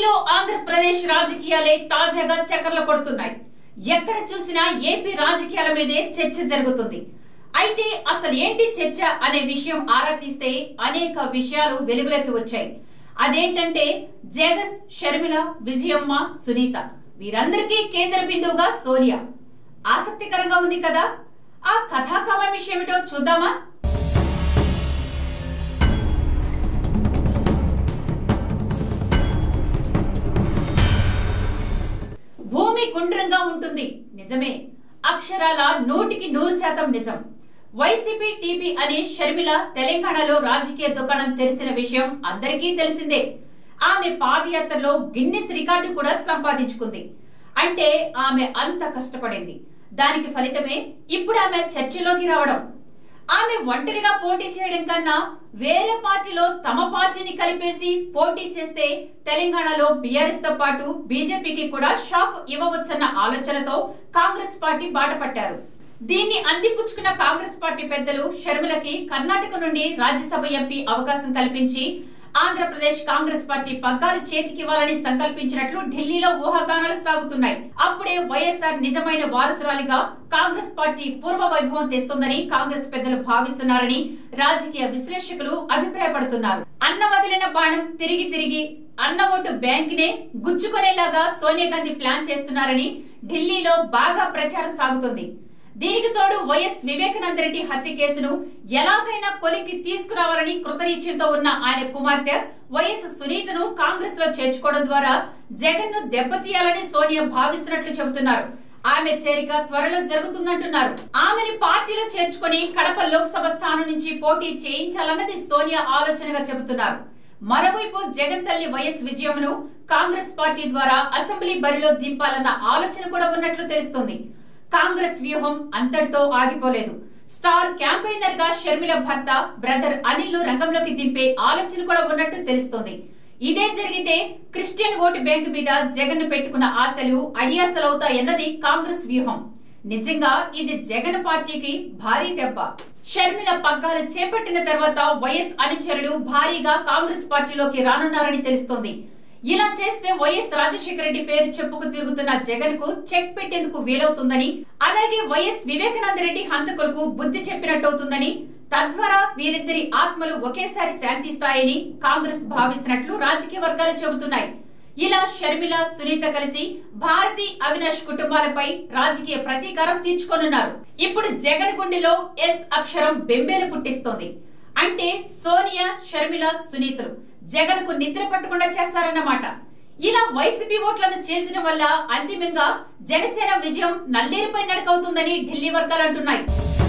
ఏపీలో ఆంధ్రప్రదేశ్ రాజకీయాలే తాజాగా చక్కర్లు కొడుతున్నాయి ఎక్కడ చూసినా ఏపీ రాజకీయాల మీదే చర్చ జరుగుతుంది అయితే అసలు ఏంటి చర్చ అనే విషయం ఆరా తీస్తే అనేక విషయాలు వెలుగులోకి వచ్చాయి అదేంటంటే జగన్ షర్మిల విజయమ్మ సునీత వీరందరికీ కేంద్ర బిందువుగా సోనియా ఆసక్తికరంగా ఉంది కదా ఆ కథాకమ విషయం ఏమిటో చూద్దామా భూమి గుండ్రంగా ఉంటుంది నిజమే అక్షరాల నూటికి నూరు శాతం నిజం వైసీపీ టీపీ అనే షర్మిల తెలంగాణలో రాజకీయ దుకాణం తెరిచిన విషయం అందరికీ తెలిసిందే ఆమె పాదయాత్రలో గిన్నెస్ రికార్డు కూడా సంపాదించుకుంది అంటే ఆమె అంత కష్టపడింది దానికి ఫలితమే ఇప్పుడు ఆమె చర్చలోకి రావడం ఆమె ఒంటరిగా పోటీ చేయడం కన్నా వేరే పార్టీలో తమ పార్టీని కలిపేసి పోటీ చేస్తే తెలంగాణలో బీఆర్ఎస్ తో పాటు బీజేపీకి కూడా షాక్ ఇవ్వవచ్చన్న ఆలోచనతో కాంగ్రెస్ పార్టీ బాట పట్టారు దీన్ని అందిపుచ్చుకున్న కాంగ్రెస్ పార్టీ పెద్దలు షర్మిలకి కర్ణాటక నుండి రాజ్యసభ ఎంపీ అవకాశం కల్పించి ఆంధ్రప్రదేశ్ కాంగ్రెస్ పార్టీ పగ్గాలు చేతికివ్వాలని సంకల్పించినట్లు ఢిల్లీలో ఊహాగానాలు సాగుతున్నాయి అప్పుడే వైఎస్ఆర్ నిజమైన వారసురాలిగా కాంగ్రెస్ పార్టీ పూర్వ వైభవం తెస్తుందని కాంగ్రెస్ పెద్దలు భావిస్తున్నారని రాజకీయ విశ్లేషకులు అభిప్రాయపడుతున్నారు అన్న వదిలిన బాణం తిరిగి తిరిగి అన్న ఓటు బ్యాంక్ నే గుచ్చుకునేలాగా సోనియా గాంధీ ప్లాన్ చేస్తున్నారని ఢిల్లీలో బాగా ప్రచారం సాగుతుంది దీనికి తోడు వైఎస్ వివేకానంద రెడ్డి హత్య కేసును ఎలాగైనా కొలిక్కి తీసుకురావాలని కృతనిశ్చయంతో ఉన్న ఆయన కుమార్తె వైఎస్ సునీతను కాంగ్రెస్ లో చేర్చుకోవడం ద్వారా జగన్ ను దెబ్బతీయాలని సోనియా భావిస్తున్నట్లు చెబుతున్నారు ఆమె చేరిక త్వరలో జరుగుతుందంటున్నారు ఆమెని పార్టీలో చేర్చుకొని కడప లోక్సభ స్థానం నుంచి పోటీ చేయించాలన్నది సోనియా ఆలోచనగా చెబుతున్నారు మరోవైపు జగన్ తల్లి వైఎస్ విజయమును కాంగ్రెస్ పార్టీ ద్వారా అసెంబ్లీ బరిలో దింపాలన్న ఆలోచన కూడా ఉన్నట్లు తెలుస్తుంది కాంగ్రెస్ వ్యూహం అంతటితో ఆగిపోలేదు స్టార్ క్యాంపెయినర్ గా షర్మిల భర్త బ్రదర్ అనిల్ ను రంగంలోకి దింపే ఆలోచన కూడా ఉన్నట్టు తెలుస్తోంది ఇదే జరిగితే క్రిస్టియన్ ఓటు బ్యాంకు మీద జగన్ పెట్టుకున్న ఆశలు అడియాసలవుతాయన్నది కాంగ్రెస్ వ్యూహం నిజంగా ఇది జగన్ పార్టీకి భారీ దెబ్బ షర్మిల పగ్గాలు చేపట్టిన తర్వాత వైఎస్ అనుచరులు భారీగా కాంగ్రెస్ పార్టీలోకి రానున్నారని తెలుస్తోంది ఇలా చేస్తే వైఎస్ రాజశేఖర రెడ్డి పేరు చెప్పుకు తిరుగుతున్న జగన్ కు చెక్ పెట్టేందుకు వీలవుతుందని అలాగే వైఎస్ వివేకానంద రెడ్డి హంతకులకు బుద్ధి చెప్పినట్టవుతుందని తద్వారా వీరిద్దరి ఆత్మలు ఒకేసారి శాంతిస్తాయని కాంగ్రెస్ భావిస్తున్నట్లు రాజకీయ వర్గాలు చెబుతున్నాయి ఇలా షర్మిల సునీత కలిసి భారతి అవినాష్ కుటుంబాలపై రాజకీయ ప్రతీకారం తీర్చుకోనున్నారు ఇప్పుడు జగన్ గుండెలో ఎస్ అక్షరం బెంబేలు పుట్టిస్తోంది అంటే సోనియా షర్మిల సునీతలు జగన్ కు నిద్ర పట్టకుండా చేస్తారన్నమాట ఇలా వైసీపీ ఓట్లను చేల్చడం వల్ల అంతిమంగా జనసేన విజయం నల్లేరుపై నడకవుతుందని ఢిల్లీ వర్గాలు అంటున్నాయి